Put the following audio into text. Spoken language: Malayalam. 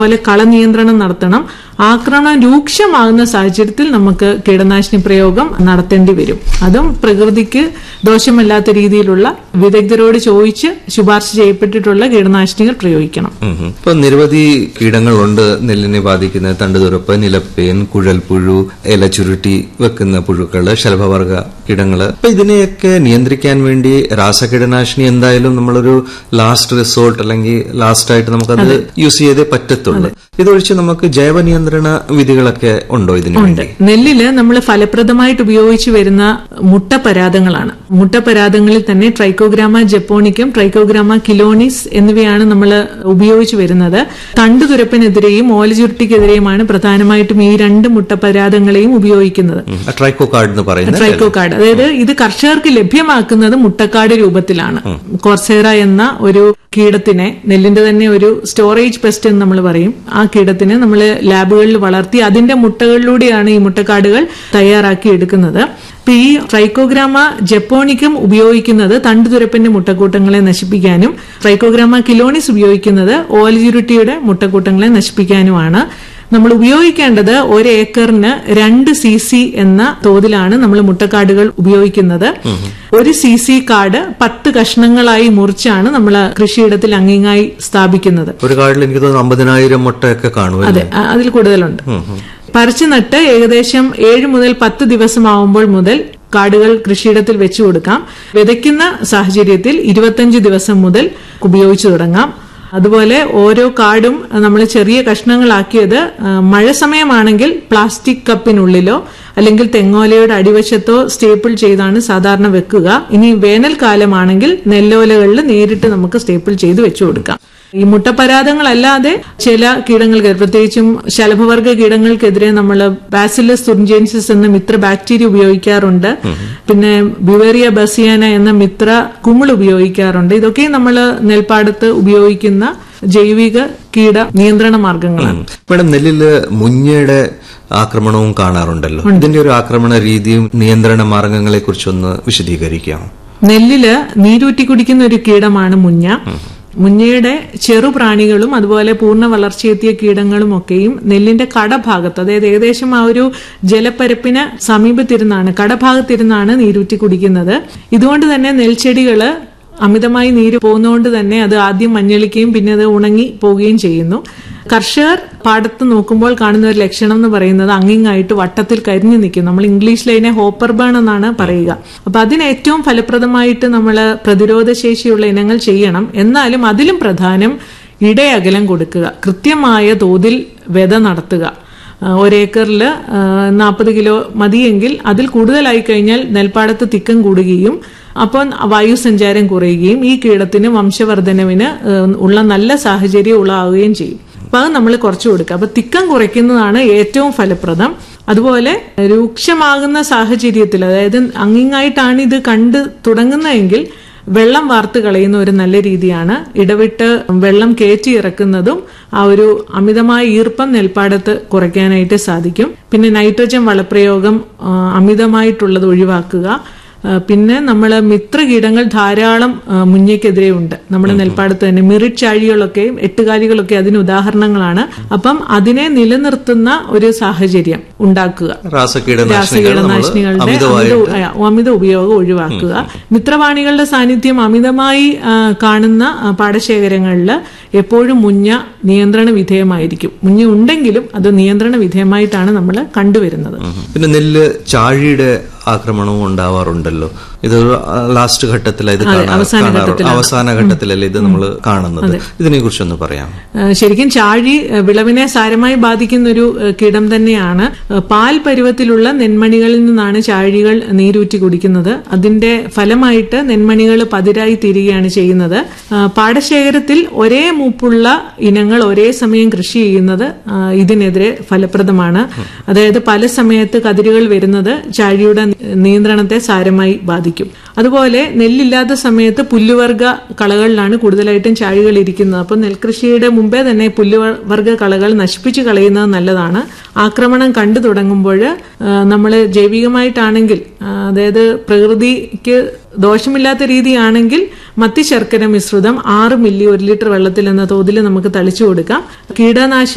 അതുപോലെ കളനിയന്ത്രണം നടത്തണം ആക്രമണം രൂക്ഷമാകുന്ന സാഹചര്യത്തിൽ നമുക്ക് കീടനാശിനി പ്രയോഗം നടത്തേണ്ടി വരും അതും പ്രകൃതിക്ക് ദോഷമല്ലാത്ത രീതിയിലുള്ള വിദഗ്ധരോട് ചോദിച്ച് ശുപാർശ ചെയ്യപ്പെട്ടിട്ടുള്ള കീടനാശിനികൾ പ്രയോഗിക്കണം ഉം ഉം. ഇപ്പൊ നിരവധി കീടങ്ങളുണ്ട് നെല്ലിനെ ബാധിക്കുന്ന തണ്ടുതുറപ്പ് നിലപ്പേൻ കുഴൽപ്പുഴു ഇല ചുരുട്ടി വെക്കുന്ന പുഴുക്കള് ശലഭവർഗ കീടങ്ങള് അപ്പൊ ഇതിനെയൊക്കെ നിയന്ത്രിക്കാൻ വേണ്ടി രാസകീടനാശിനി എന്തായാലും നമ്മളൊരു ലാസ്റ്റ് റിസോർട്ട് അല്ലെങ്കിൽ ലാസ്റ്റ് ആയിട്ട് നമുക്കത് യൂസ് ചെയ്തേ പറ്റത്തുള്ളൂ ഇതൊഴിച്ച് നമുക്ക് ജൈവ നിയന്ത്രണ വിധികളൊക്കെ ഉണ്ടോ ഇതിനു വേണ്ടി നെല്ലില് നമ്മൾ ഫലപ്രദമായിട്ട് ഉപയോഗിച്ചു വരുന്ന മുട്ടപരാതങ്ങളാണ് മുട്ടപരാതങ്ങളിൽ തന്നെ ട്രൈക്കോഗ്രാമ ജപ്പോണിക്കും ട്രൈക്കോഗ്രാമ കിലോണിസ് എന്നിവയാണ് നമ്മൾ ഉപയോഗിച്ചു വരുന്നത് തണ്ടുതുരപ്പിനെതിരെയും ഓലചുരുട്ടിക്കെതിരെയുമാണ് പ്രധാനമായിട്ടും ഈ രണ്ട് മുട്ടപരാതങ്ങളെയും ഉപയോഗിക്കുന്നത് ട്രൈക്കോ കാർഡ് എന്ന് പറയുന്നത് ട്രൈക്കോ കാർഡ് അതായത് ഇത് കർഷകർക്ക് ലഭ്യമാക്കുന്നത് മുട്ടക്കാട് രൂപത്തിലാണ് കോർസേറ എന്ന ഒരു കീടത്തിനെ നെല്ലിന്റെ തന്നെ ഒരു സ്റ്റോറേജ് പെസ്റ്റ് എന്ന് നമ്മൾ പറയും ആ കീടത്തിനെ നമ്മൾ ലാബുകളിൽ വളർത്തി അതിന്റെ മുട്ടകളിലൂടെയാണ് ഈ മുട്ടക്കാടുകൾ തയ്യാറാക്കി എടുക്കുന്നത് ഇപ്പൊ ഈ ട്രൈക്കോഗ്രാമ ജപ്പോണിക്കം ഉപയോഗിക്കുന്നത് തണ്ടുതുരപ്പിന്റെ മുട്ടക്കൂട്ടങ്ങളെ നശിപ്പിക്കാനും ട്രൈക്കോഗ്രാമ കിലോണിസ് ഉപയോഗിക്കുന്നത് ഓലചുരുട്ടിയുടെ മുട്ടക്കൂട്ടങ്ങളെ നശിപ്പിക്കാനുമാണ് നമ്മൾ ഉപയോഗിക്കേണ്ടത് ഒരു ഏക്കറിന് രണ്ട് സി സി എന്ന തോതിലാണ് നമ്മൾ മുട്ടക്കാടുകൾ ഉപയോഗിക്കുന്നത് ഒരു സി സി കാട് പത്ത് കഷ്ണങ്ങളായി മുറിച്ചാണ് നമ്മൾ കൃഷിയിടത്തിൽ അങ്ങിങ്ങായി സ്ഥാപിക്കുന്നത് ഒരു കാർഡിൽ എനിക്ക് തോന്നുന്നു അമ്പതിനായിരം മുട്ടയൊക്കെ കാണുമല്ലോ അതെ അ- അതിൽ കൂടുതലുണ്ട് പറിച്ചു നട്ട് ഏകദേശം ഏഴ് മുതൽ പത്ത് ദിവസമാവുമ്പോൾ മുതൽ കാടുകൾ കൃഷിയിടത്തിൽ വെച്ചു കൊടുക്കാം വിതയ്ക്കുന്ന സാഹചര്യത്തിൽ ഇരുപത്തഞ്ച് ദിവസം മുതൽ ഉപയോഗിച്ചു തുടങ്ങാം അതുപോലെ ഓരോ കാടും നമ്മൾ ചെറിയ കഷ്ണങ്ങളാക്കിയത് ആ, മഴ സമയമാണെങ്കിൽ പ്ലാസ്റ്റിക് കപ്പിനുള്ളിലോ അല്ലെങ്കിൽ തെങ്ങോലയുടെ അടിവശത്തോ സ്റ്റേപ്പിൾ ചെയ്താണ് സാധാരണ വെക്കുക ഇനി വേനൽക്കാലമാണെങ്കിൽ നെല്ലോലകളിൽ നേരിട്ട് നമുക്ക് സ്റ്റേപ്പിൾ ചെയ്ത് വെച്ചു കൊടുക്കാം ഈ മുട്ടപരാതങ്ങളല്ലാതെ ചില കീടങ്ങൾക്ക് പ്രത്യേകിച്ചും ശലഭവർഗ കീടങ്ങൾക്കെതിരെ നമ്മൾ ബാസിലസ് തുർജൻസിസ് എന്ന മിത്ര ബാക്ടീരിയ ഉപയോഗിക്കാറുണ്ട് പിന്നെ ബിവേറിയ ബസിയാന എന്ന മിത്ര കുമിൾ ഉപയോഗിക്കാറുണ്ട് ഇതൊക്കെ നമ്മൾ നെൽപ്പാടത്ത് ഉപയോഗിക്കുന്ന ജൈവിക കീട നിയന്ത്രണ മാർഗങ്ങളാണ് മേഡം നെല്ലില് മുഞ്ഞയുടെ ആക്രമണവും കാണാറുണ്ടല്ലോ ഇതിന്റെ ഒരു ആക്രമണ രീതിയും നിയന്ത്രണ മാർഗങ്ങളെ കുറിച്ചൊന്ന് വിശദീകരിക്കാം നെല്ലില് നീരൂറ്റി കുടിക്കുന്ന ഒരു കീടമാണ് മുഞ്ഞ മുഞ്ഞയുടെ ചെറുപ്രാണികളും അതുപോലെ പൂർണ്ണ വളർച്ചയെത്തിയ കീടങ്ങളും ഒക്കെയും നെല്ലിന്റെ കടഭാഗത്ത് അതായത് ഏകദേശം ആ ഒരു ജലപ്പരപ്പിന് സമീപത്തിരുന്നാണ് കടഭാഗത്തിരുന്നാണ് നീരൂറ്റി കുടിക്കുന്നത് ഇതുകൊണ്ട് തന്നെ നെൽച്ചെടികള് അമിതമായി നീര് പോകുന്നതുകൊണ്ട് തന്നെ അത് ആദ്യം മഞ്ഞളിക്കുകയും പിന്നെ അത് ഉണങ്ങി പോവുകയും ചെയ്യുന്നു കർഷകർ പാടത്ത് നോക്കുമ്പോൾ കാണുന്ന ഒരു ലക്ഷണം എന്ന് പറയുന്നത് അങ്ങിങ്ങായിട്ട് വട്ടത്തിൽ കരിഞ്ഞു നിൽക്കും നമ്മൾ ഇംഗ്ലീഷിൽ അതിനെ ഹോപ്പർ ബേൺ എന്നാണ് പറയുക അപ്പൊ അതിന് ഏറ്റവും ഫലപ്രദമായിട്ട് നമ്മൾ പ്രതിരോധ ശേഷിയുള്ള ഇനങ്ങൾ ചെയ്യണം എന്നാലും അതിലും പ്രധാനം ഇടയകലം കൊടുക്കുക കൃത്യമായ തോതിൽ വിത നടത്തുക ആ, ഒരേക്കറിൽ നാൽപ്പത് കിലോ മതിയെങ്കിൽ അതിൽ കൂടുതലായി കഴിഞ്ഞാൽ നെൽപ്പാടത്ത് തിക്കം കൂടുകയും അപ്പോൾ വായുസഞ്ചാരം കുറയുകയും ഈ കീടത്തിന് വംശവർദ്ധനവിന് ആ, ഉള്ള നല്ല സാഹചര്യം ഉളാവുകയും ചെയ്യും അപ്പൊ അത് നമ്മൾ കുറച്ചു കൊടുക്കുക അപ്പൊ തിക്കം കുറയ്ക്കുന്നതാണ് ഏറ്റവും ഫലപ്രദം അതുപോലെ രൂക്ഷമാകുന്ന സാഹചര്യത്തിൽ അതായത് അങ്ങിങ്ങായിട്ടാണ് ഇത് കണ്ട് തുടങ്ങുന്നതെങ്കിൽ വെള്ളം വാർത്ത് കളയുന്ന ഒരു നല്ല രീതിയാണ് ഇടവിട്ട് വെള്ളം കയറ്റി ഇറക്കുന്നതും ആ ഒരു അമിതമായ ഈർപ്പം നെൽപ്പാടത്ത് കുറയ്ക്കാനായിട്ട് സാധിക്കും പിന്നെ നൈട്രജൻ വളപ്രയോഗം ആ, അമിതമായിട്ടുള്ളത് ഒഴിവാക്കുക ആ, പിന്നെ നമ്മൾ മിത്രകീടങ്ങൾ ധാരാളം ആ, മുഞ്ഞയ്ക്കെതിരെ ഉണ്ട് നമ്മുടെ നെൽപ്പാടത്ത് തന്നെ മിറിറ്റ് ചാഴികളൊക്കെയും എട്ടുകാലികളൊക്കെ അതിന് ഉദാഹരണങ്ങളാണ് അപ്പം അതിനെ നിലനിർത്തുന്ന ഒരു സാഹചര്യം ഉണ്ടാക്കുക രാസകീടനാശിനികൾ നമ്മൾ രാസകീടനാശിനികളുടെ അമിതമായി അമിത ആ, അമിത ഉപയോഗം ഒഴിവാക്കുക മിത്രവാണികളുടെ സാന്നിധ്യം അമിതമായി ആ, കാണുന്ന ആ, പാടശേഖരങ്ങളിൽ എപ്പോഴും മുഞ്ഞ നിയന്ത്രണ വിധേയമായിരിക്കും മുഞ്ഞ ഉണ്ടെങ്കിലും അത് നിയന്ത്രണ വിധേയമായിട്ടാണ് നമ്മൾ കണ്ടുവരുന്നത് പിന്നെ നെല്ല് ചാഴിയുടെ ആക്രമണവും ഉണ്ടാവാറുണ്ടല്ലോ ഇത് ലാസ്റ്റ് ഘട്ടത്തിലാണ് ഇത് കാണാ- അവസാന കാണാറ് അവസാന ഘട്ടത്തിലല്ലേ ഇത് നമ്മൾ കാണുന്നത് ഇതിനെ കുറിച്ചൊന്ന് പറയാം ആ, ശരിക്കും ചാഴി ആ, വിളവിനെ സാരമായി ബാധിക്കുന്ന ഒരു ആ, കീടം തന്നെയാണ് ആ, പാൽ പരുവത്തിലുള്ള നെന്മണികളിൽ നിന്നാണ് ചാഴികൾ നീരൂറ്റി കുടിക്കുന്നത് അതിന്റെ ഫലമായിട്ട് നെന്മണികൾ പതിരായി തീരുകയാണ് ചെയ്യുന്നത് ആ, പാടശേഖരത്തിൽ ഒരേ മൂപ്പുള്ള ഇനങ്ങൾ ഒരേ സമയം കൃഷി ചെയ്യുന്നത് ആ, ഇതിനെതിരെ ഫലപ്രദമാണ് അതായത് പല സമയത്ത് കതിരുകൾ വരുന്നത് ചാഴിയുടെ നിയന്ത്രണത്തെ സാരമായി ബാധിക്കും അതുപോലെ നെല്ലില്ലാത്ത സമയത്ത് പുല്ലുവർഗ കളകളിലാണ് കൂടുതലായിട്ടും ചാഴികൾ ഇരിക്കുന്നത് അപ്പോൾ നെൽകൃഷിയുടെ മുമ്പേ തന്നെ പുല്ലുവർഗ കളകൾ നശിപ്പിച്ചു കളയുന്നത് നല്ലതാണ് ആക്രമണം കണ്ടു തുടങ്ങുമ്പോൾ നമ്മൾ ജൈവികമായിട്ടാണെങ്കിൽ ആ, അതായത് പ്രകൃതിക്ക് ദോഷമില്ലാത്ത രീതിയാണെങ്കിൽ മത്തി ശർക്കര മിശ്രിതം ആറ് മില്ലി ഒരു ലിറ്റർ വെള്ളത്തിൽ എന്ന തോതിൽ നമുക്ക് തളിച്ചു കൊടുക്കാം കീടനാശിനി